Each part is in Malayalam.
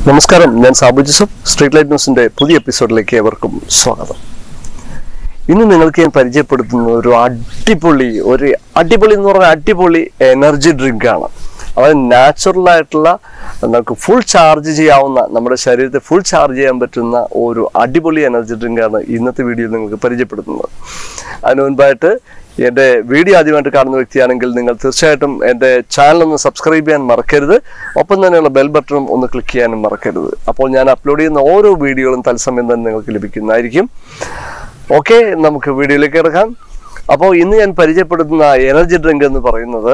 നമസ്കാരം ഞാൻ സാബു ജോസഫ് സ്ട്രീറ്റ് ലൈറ്റ് ന്യൂസിന്റെ പുതിയ എപ്പിസോഡിലേക്ക് ഏവർക്കും സ്വാഗതം ഇന്ന് നിങ്ങൾക്ക് ഞാൻ പരിചയപ്പെടുത്തുന്നത് ഒരു അടിപൊളി ഒരു അടിപൊളി എന്ന് പറഞ്ഞാൽ അടിപൊളി എനർജി ഡ്രിങ്ക് ആണ് അതായത് നാച്ചുറൽ ആയിട്ടുള്ള നമുക്ക് ഫുൾ ചാർജ് ചെയ്യാവുന്ന നമ്മുടെ ശരീരത്തെ ഫുൾ ചാർജ് ചെയ്യാൻ പറ്റുന്ന ഒരു അടിപൊളി എനർജി ഡ്രിങ്ക് ആണ് ഇന്നത്തെ വീഡിയോയിൽ നിങ്ങൾക്ക് പരിചയപ്പെടുത്തുന്നത് അതിനു മുൻപായിട്ട് എൻ്റെ വീഡിയോ ആദ്യമായിട്ട് കാണുന്ന വ്യക്തിയാണെങ്കിൽ നിങ്ങൾ തീർച്ചയായിട്ടും എൻ്റെ ചാനൽ ഒന്ന് സബ്സ്ക്രൈബ് ചെയ്യാൻ മറക്കരുത് ഒപ്പം തന്നെയുള്ള ബെൽ ബട്ടണും ഒന്ന് ക്ലിക്ക് ചെയ്യാനും മറക്കരുത് അപ്പോൾ ഞാൻ അപ്ലോഡ് ചെയ്യുന്ന ഓരോ വീഡിയോകളും തത്സമയം തന്നെ നിങ്ങൾക്ക് ലഭിക്കുന്നതായിരിക്കും ഓക്കെ നമുക്ക് വീഡിയോയിലേക്ക് കിടക്കാം അപ്പോൾ ഇന്ന് ഞാൻ പരിചയപ്പെടുത്തുന്ന എനർജി ഡ്രിങ്ക് എന്ന് പറയുന്നത്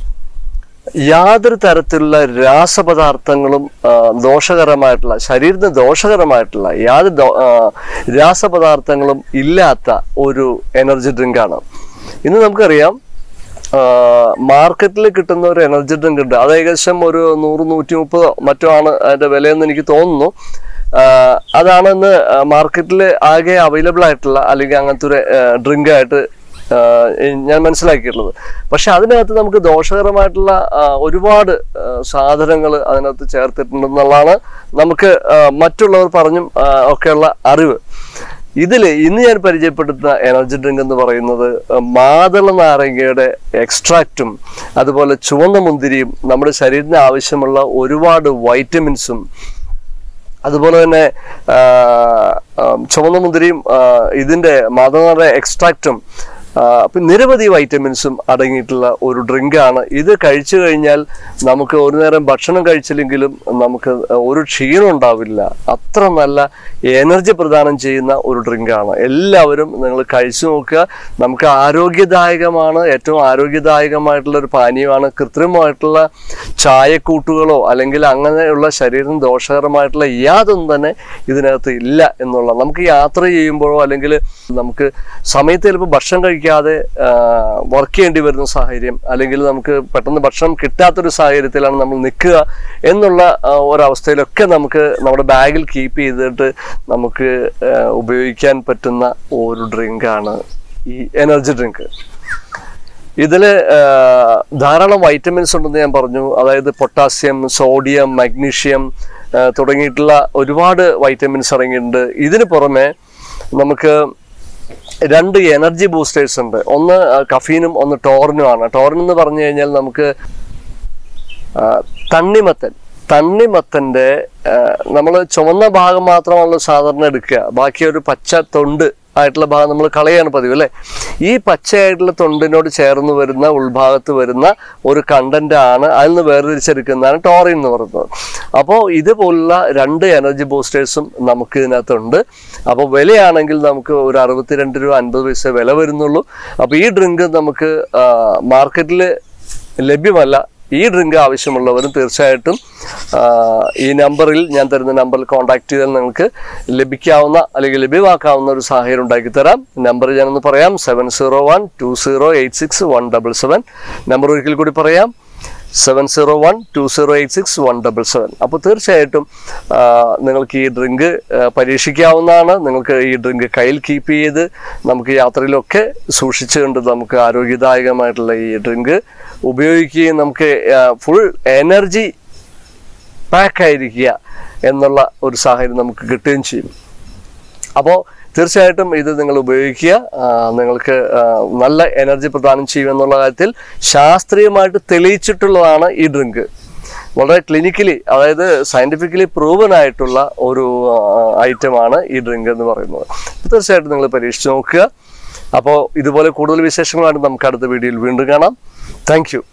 യാതൊരു തരത്തിലുള്ള രാസപദാർത്ഥങ്ങളും ആ, ദോഷകരമായിട്ടുള്ള ശരീരത്തിന് ദോഷകരമായിട്ടുള്ള യാതൊരു ദോ- ആ, രാസപദാർത്ഥങ്ങളും ഇല്ലാത്ത ഒരു എനർജി ഡ്രിങ്കാണ് ഇന്ന് നമുക്കറിയാം മാർക്കറ്റിൽ കിട്ടുന്ന ഒരു എനർജി ഡ്രിങ്ക് ഉണ്ട് അത് ഏകദേശം ഒരു നൂറ് നൂറ്റി മുപ്പത് മറ്റോ ആണ് അതിന്റെ വിലയെന്ന് എനിക്ക് തോന്നുന്നു ആ, അതാണ് ഇന്ന് മാർക്കറ്റിൽ ആകെ അവൈലബിൾ ആയിട്ടുള്ള അല്ലെങ്കിൽ അങ്ങനത്തെ ഒരു ഡ്രിങ്ക് ആയിട്ട് ആ, ഞാൻ മനസ്സിലാക്കിയിട്ടുള്ളത് പക്ഷെ അതിനകത്ത് നമുക്ക് ദോഷകരമായിട്ടുള്ള ആ, ഒരുപാട് സാധനങ്ങൾ അതിനകത്ത് ചേർത്തിട്ടുണ്ടെന്നുള്ളതാണ് നമുക്ക് ആ, മറ്റുള്ളവർ പറഞ്ഞും ആ, ഒക്കെയുള്ള അറിവ് ഇതിൽ ഇന്ന് ഞാൻ പരിചയപ്പെടുത്തുന്ന എനർജി ഡ്രിങ്ക് എന്ന് പറയുന്നത് മാതള നാരങ്ങയുടെ എക്സ്ട്രാക്റ്റും അതുപോലെ ചുവന്ന മുന്തിരിയും നമ്മുടെ ശരീരത്തിന് ആവശ്യമുള്ള ഒരുപാട് വൈറ്റമിൻസും അതുപോലെ തന്നെ ആ, ആ, ചുവന്ന മുന്തിരിയും ആ, ഇതിന്റെ മാതള എക്സ്ട്രാക്റ്റും ആ, പിന്നെ നിരവധി വൈറ്റമിൻസും അടങ്ങിയിട്ടുള്ള ഒരു ഡ്രിങ്കാണ് ഇത് കഴിച്ചു കഴിഞ്ഞാൽ നമുക്ക് ഒരു നേരം ഭക്ഷണം കഴിച്ചില്ലെങ്കിലും നമുക്ക് ഒരു ക്ഷീണം ഉണ്ടാവില്ല അത്ര നല്ല എനർജി പ്രദാനം ചെയ്യുന്ന ഒരു ഡ്രിങ്കാണ് എല്ലാവരും നിങ്ങൾ കഴിച്ചു നോക്കുക നമുക്ക് ആരോഗ്യദായകമാണ് ഏറ്റവും ആരോഗ്യദായകമായിട്ടുള്ള ഒരു പാനീയമാണ് കൃത്രിമമായിട്ടുള്ള ചായക്കൂട്ടുകളോ അല്ലെങ്കിൽ അങ്ങനെയുള്ള ശരീരത്തിന് ദോഷകരമായിട്ടുള്ള യാതൊന്നും തന്നെ ഇതിനകത്ത് ഇല്ല എന്നുള്ള നമുക്ക് യാത്ര ചെയ്യുമ്പോഴോ അല്ലെങ്കിൽ നമുക്ക് സമയത്ത് ചിലപ്പോൾ ഭക്ഷണം കഴിക്കാതെ വർക്ക് ചെയ്യേണ്ടി വരുന്ന സാഹചര്യം അല്ലെങ്കിൽ നമുക്ക് പെട്ടെന്ന് ഭക്ഷണം കിട്ടാത്തൊരു സാഹചര്യത്തിലാണ് നമ്മൾ നിൽക്കുക എന്നുള്ള ആ, ഒരവസ്ഥയിലൊക്കെ നമുക്ക് നമ്മുടെ ബാഗിൽ കീപ്പ് ചെയ്തിട്ട് നമുക്ക് ആ, ഉപയോഗിക്കാൻ പറ്റുന്ന ഒരു ഡ്രിങ്കാണ് ഈ എനർജി ഡ്രിങ്ക് ഇതിൽ ധാരാളം വൈറ്റമിൻസ് ഉണ്ടെന്ന് ഞാൻ പറഞ്ഞു അതായത് പൊട്ടാസ്യം സോഡിയം മഗ്നീഷ്യം ആ, തുടങ്ങിയിട്ടുള്ള ഒരുപാട് വൈറ്റമിൻസ് അടങ്ങിയിട്ടുണ്ട് ഇതിന് പുറമെ നമുക്ക് രണ്ട് എനർജി ബൂസ്റ്റേഴ്സ് ഉണ്ട് ഒന്ന് ആ, കഫീനും ഒന്ന് ടോറിനുമാണ് ടോറിൻ എന്ന് പറഞ്ഞു കഴിഞ്ഞാൽ നമുക്ക് ആ, തണ്ണിമത്തൻ തണ്ണിമത്തൻ്റെ നമ്മൾ ചുവന്ന ഭാഗം മാത്രമാണല്ലോ സാധാരണ എടുക്കുക ബാക്കി ഒരു പച്ച തൊണ്ട് ആയിട്ടുള്ള ഭാഗം നമ്മൾ കളയാണ് പതിവ് അല്ലേ ഈ പച്ചയായിട്ടുള്ള തൊണ്ടിനോട് ചേർന്ന് വരുന്ന ഉൾഭാഗത്ത് വരുന്ന ഒരു കണ്ടന്റ് ആണ് അതിൽ നിന്ന് വേർതിരിച്ചെടുക്കുന്നതാണ് ടോറിൻ എന്ന് പറയുന്നത് അപ്പോൾ ഇതുപോലുള്ള രണ്ട് എനർജി ബൂസ്റ്റേഴ്സും നമുക്ക് ഇതിനകത്തുണ്ട് അപ്പോൾ വിലയാണെങ്കിൽ നമുക്ക് ഒരു അറുപത്തിരണ്ട് രൂപ അൻപത് പൈസ വില വരുന്നുള്ളൂ അപ്പോൾ ഈ ഡ്രിങ്ക് നമുക്ക് മാർക്കറ്റിൽ ലഭ്യമല്ല ഈ ഡ്രിങ്ക് ആവശ്യമുള്ളവരും തീർച്ചയായിട്ടും ആ, ഈ നമ്പറിൽ ഞാൻ തരുന്ന നമ്പറിൽ കോൺടാക്ട് ചെയ്താൽ നിങ്ങൾക്ക് ലഭിക്കാവുന്ന അല്ലെങ്കിൽ ലഭ്യമാക്കാവുന്ന ഒരു സാഹചര്യം ഉണ്ടാക്കി തരാം നമ്പർ ഞാനൊന്ന് പറയാം seven zero one two zero eight six one double seven number ഒരിക്കൽ കൂടി പറയാം seven zero one two zero eight six one double seven അപ്പോൾ തീർച്ചയായിട്ടും ആ, നിങ്ങൾക്ക് ഈ ഡ്രിങ്ക് പരീക്ഷിക്കാവുന്നതാണ് നിങ്ങൾക്ക് ഈ ഡ്രിങ്ക് കയ്യിൽ കീപ്പ് ചെയ്ത് നമുക്ക് യാത്രയിലൊക്കെ സൂക്ഷിച്ചുകൊണ്ട് നമുക്ക് ആരോഗ്യദായകമായിട്ടുള്ള ഈ ഡ്രിങ്ക് ഉപയോഗിക്കുകയും നമുക്ക് ഫുൾ എനർജി പാക്കായിരിക്കുക എന്നുള്ള ഒരു സാഹചര്യം നമുക്ക് കിട്ടുകയും ചെയ്യും അപ്പോൾ തീർച്ചയായിട്ടും ഇത് നിങ്ങൾ ഉപയോഗിക്കുക ആ, നിങ്ങൾക്ക് ആ, നല്ല എനർജി പ്രദാനം ചെയ്യുമെന്നുള്ള കാര്യത്തിൽ ശാസ്ത്രീയമായിട്ട് തെളിയിച്ചിട്ടുള്ളതാണ് ഈ ഡ്രിങ്ക് വളരെ ക്ലിനിക്കലി അതായത് സയന്റിഫിക്കലി പ്രൂവൻ ആയിട്ടുള്ള ഒരു ഐറ്റമാണ് ഈ ഡ്രിങ്ക് എന്ന് പറയുന്നത് തീർച്ചയായിട്ടും നിങ്ങൾ പരീക്ഷിച്ച് നോക്കുക അപ്പോൾ ഇതുപോലെ കൂടുതൽ വിശേഷങ്ങളാണ് നമുക്ക് അടുത്ത വീഡിയോയിൽ വീണ്ടും കാണാം താങ്ക്